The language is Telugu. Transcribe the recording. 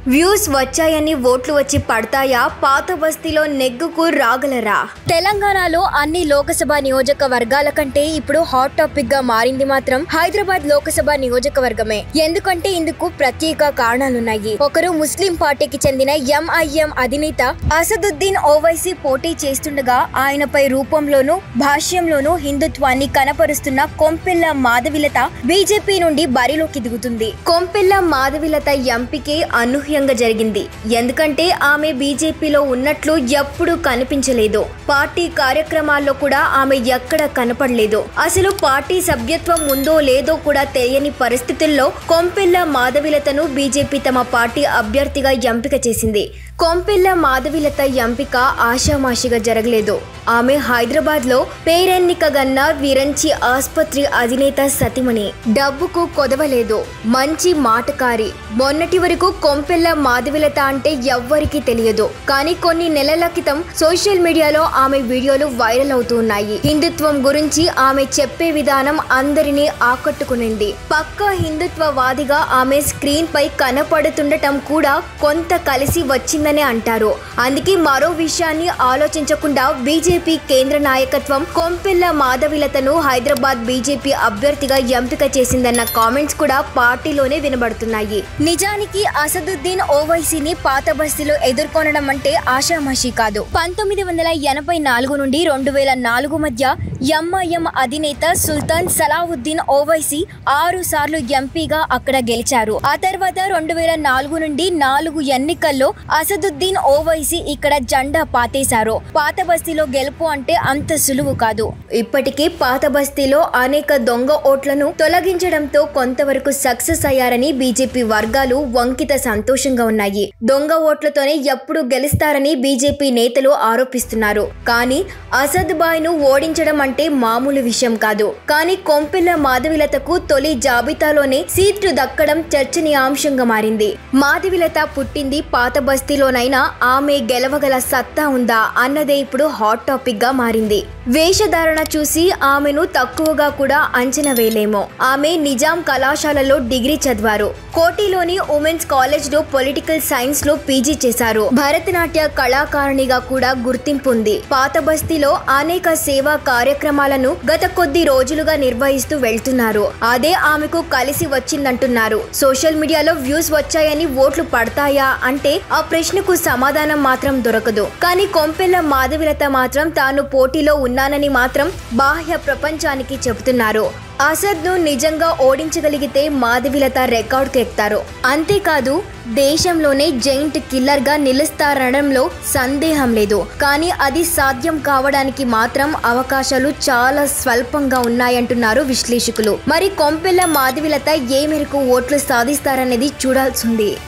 వ్యూస్ వచ్చాయని ఓట్లు వచ్చి పడతాయా పాత బస్తీలో నెగ్గుకు రాగలరా తెలంగాణలో అన్ని లోకసభ నియోజకవర్గాల కంటే ఇప్పుడు హాట్ టాపిక్ గా మారింది మాత్రం హైదరాబాద్ లోకసభ నియోజకవర్గమే ఎందుకంటే ఇందుకు ప్రత్యేక కారణాలున్నాయి ఒకరు ముస్లిం పార్టీకి చెందిన ఎంఐఎం అధినేత అసదుద్దీన్ ఓవైసీ పోటీ చేస్తుండగా ఆయనపై రూపంలోనూ భాష్యంలోనూ హిందుత్వాన్ని కనపరుస్తున్న కొంపెల్ల మాధవిలత బీజేపీ నుండి బరిలోకి దిగుతుంది కొంపెల్ల మాధవిలత ఎంపికే అనూహ్యంగా జరిగింది ఎందుకంటే ఆమె బీజేపీలో ఉన్నట్లు ఎప్పుడూ కనిపించలేదు పార్టీ కార్యక్రమాల్లో కూడా ఆమె ఎక్కడ కనపడలేదు అసలు పార్టీ సభ్యత్వం ఉందో లేదో కూడా తెలియని పరిస్థితుల్లో కొంపెల్ల మాధవిలతను బీజేపీ తమ పార్టీ అభ్యర్థిగా ఎంపిక చేసింది కొంపెల్ల మాధవిలత ఎంపిక ఆషామాషిగా జరగలేదు ఆమె హైదరాబాద్ లో పేరెన్నిక గన్న విరంచి ఆసుపత్రి అధినేత సతిమణి డబ్బుకు కొదవలేదు మంచి మాటకారి మొన్నటి వరకు కొంపెల్ల మాధవిలత అంటే ఎవ్వరికీ తెలియదు కానీ కొన్ని నెలల క్రితం సోషల్ మీడియాలో ఆమె వీడియోలు వైరల్ అవుతున్నాయి హిందుత్వం గురించి ఆమె చెప్పే విధానం అందరినీ ఆకట్టుకునింది పక్క హిందుత్వవాదిగా ఆమె స్క్రీన్ పై కనపడుతుండటం కూడా కొంత కలిసి వచ్చిందనే అంటారు అందుకే మరో విషయాన్ని ఆలోచించకుండా బీజేపీ కేంద్ర నాయకత్వం కొంపెల్ల మాధవిలతను హైదరాబాద్ బీజేపీ అభ్యర్థిగా ఎంపిక చేసిందన్న కామెంట్స్ కూడా పార్టీలోనే వినబడుతున్నాయి నిజానికి అసదుద్దీన్ ఓవైసీని పాత బస్తీలో ఎదుర్కొనడం అంటే ఆషామాషి కాదు పంతొమ్మిది వందల ఎనభై నాలుగు నుండి రెండు వేల నాలుగు మధ్య ఎంఐఎం అధినేత సుల్తాన్ సలావుద్దీన్ ఓవైసీ ఆరు సార్లు ఎంపీగా అక్కడ గెలిచారు ఆ తర్వాత రెండు వేల నాలుగు నుండి నాలుగు ఎన్నికల్లో అసదుద్దీన్ ఓవైసీ ఇక్కడ జెండా పాతేశారు పాత బస్తీలో గెలుపు అంటే అంత సులువు కాదు ఇప్పటికే పాత బస్తీలో అనేక దొంగ ఓట్లను తొలగించడంతో కొంతవరకు సక్సెస్ అయ్యారని బీజేపీ వర్గాలు వంకిత సంతోషంగా ఉన్నాయి దొంగ ఓట్లతోనే ఎప్పుడు గెలుస్తారని బీజేపీ నేతలు ఆరోపిస్తున్నారు కానీ అసద్ బాయ్ ను ఓడించడం అంటే మామూలు విషయం కాదు కానీ కొంపెల్ల మాధవిలతకు తొలి జాబితాలోనే సీట్లు దక్కడం చర్చనీయాంశంగా మారింది మాధవిలత పుట్టింది పాత బస్తీలోనైనా ఆమె గెలవగల సత్తా ఉందా అన్నదే ఇప్పుడు హాట్ టాపిక్ గా మారింది వేషధారణ చూసి ఆమెను తక్కువగా కూడా అంచనా వేయలేము ఆమె నిజాం కళాశాలలో డిగ్రీ చదివారు కోటిలోని ఉమెన్స్ కాలేజ్ లో పొలిటికల్ సైన్స్ లో పీజీ చేశారు భరతనాట్య కళాకారిణిగా కూడా గుర్తింపు ఉంది పాత బస్తీలో అనేక సేవా కార్యక్రమాలను గత కొద్ది రోజులుగా నిర్వహిస్తూ వెళ్తున్నారు అదే ఆమెకు కలిసి వచ్చిందంటున్నారు సోషల్ మీడియాలో వ్యూస్ వచ్చాయని ఓట్లు పడతాయా అంటే ఆ ప్రశ్నకు సమాధానం మాత్రం దొరకదు కానీ కొంపెల్ల మాధవిలత మాత్రం తాను పోటీలో ఉన్నానని మాత్రం బాహ్య ప్రపంచానికి చెబుతున్నారు అసద్ ను నిజంగా ఓడించగలిగితే మాధవిలత రికార్డుకు ఎక్కుతారు అంతేకాదు దేశంలోనే జైంట్ కిల్లర్ గా నిలుస్తారనడంలో సందేహం లేదు కానీ అది సాధ్యం కావడానికి మాత్రం అవకాశాలు చాలా స్వల్పంగా ఉన్నాయంటున్నారు విశ్లేషకులు మరి కొంపెల్ల మాధవిలత ఏ మేరకు ఓట్లు సాధిస్తారనేది చూడాల్సింది